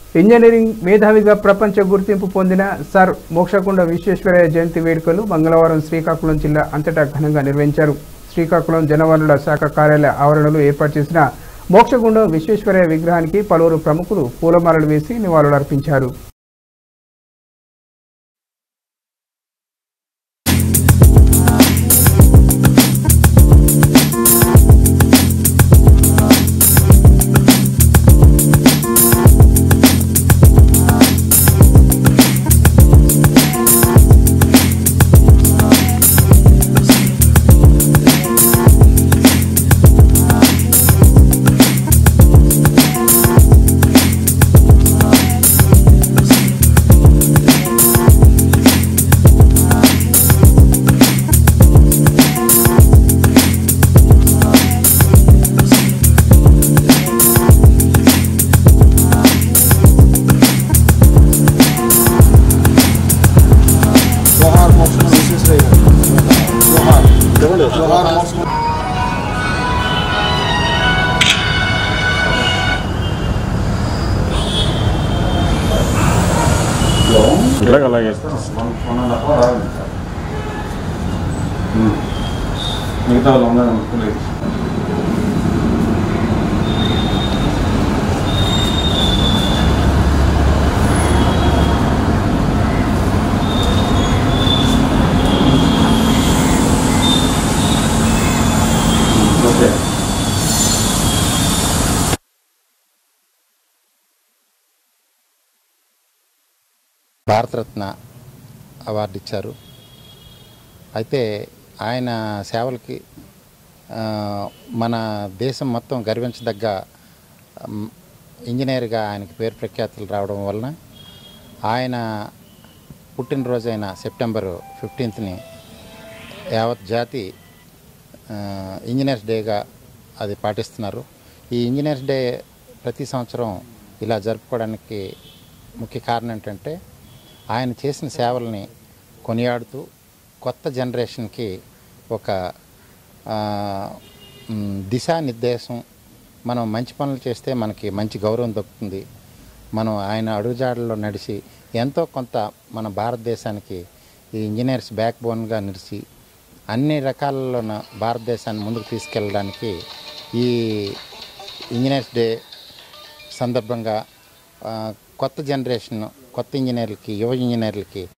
engineering మేధావిగా ప్రపంచ గుర్తింపు పొందిన సర్ మోక్షకుండ విశ్వేశ్వరయ్య జయంతి వేడుకలు మంగళవారం శ్రీకాకుళం జిల్లా అంతటా ఘనంగా నిర్వహించారు శ్రీకాకుళం జనవనరుల శాఖ కార్యాలయ ఆవరణలో ఏర్పాటు చేసిన మోక్షగుండం విశ్వేశ్వరయ్య విగ్రహానికి పలువురు ప్రముఖులు పూలమాలలు వేసి నివాళులర్పించారు జోహార్ మోక్షం విశ్వేశ్వరయ్య జోహార్ జోహార్ మోక్షం ఇలాగ అలాగే మిగతా వాళ్ళు ఉన్నారు అనుకోలేదు ఓకే భారతరత్న అవార్డు ఇచ్చారు అయితే ఆయన సేవలకి ఆ, మన దేశం మొత్తం గర్వించదగ్గ మ్, ఇంజనీర్గా ఆయనకి పేరు ప్రఖ్యాతులు రావడం వలన ఆయన పుట్టినరోజైన సెప్టెంబరు ఫిఫ్టీన్త్ని యావత్ జాతి ఆ, ఇంజనీర్స్ డేగా అది పాటిస్తున్నారు ఈ ఇంజనీర్స్ డే ప్రతి సంవత్సరం ఇలా జరుపుకోవడానికి ముఖ్య కారణం ఏంటంటే ఆయన చేసిన సేవల్ని కొనియాడుతూ కొత్త జనరేషన్కి ఒక ఆ, మ్, దిశానిర్దేశం మనం మంచి పనులు చేస్తే మనకి మంచి గౌరవం దక్కుతుంది మనం ఆయన అడుగుజాడల్లో నడిచి ఎంతో కొంత మన భారతదేశానికి ఈ ఇంజనీర్స్ బ్యాక్ బోన్గా నిలిచి అన్ని రకాలలోన భారతదేశాన్ని ముందుకు తీసుకెళ్ళడానికి ఈ ఇంజనీర్స్ డే సందర్భంగా ఆ, కొత్త జనరేషన్ కొత్త ఇంజనీర్లకి యువ ఇంజనీర్లకి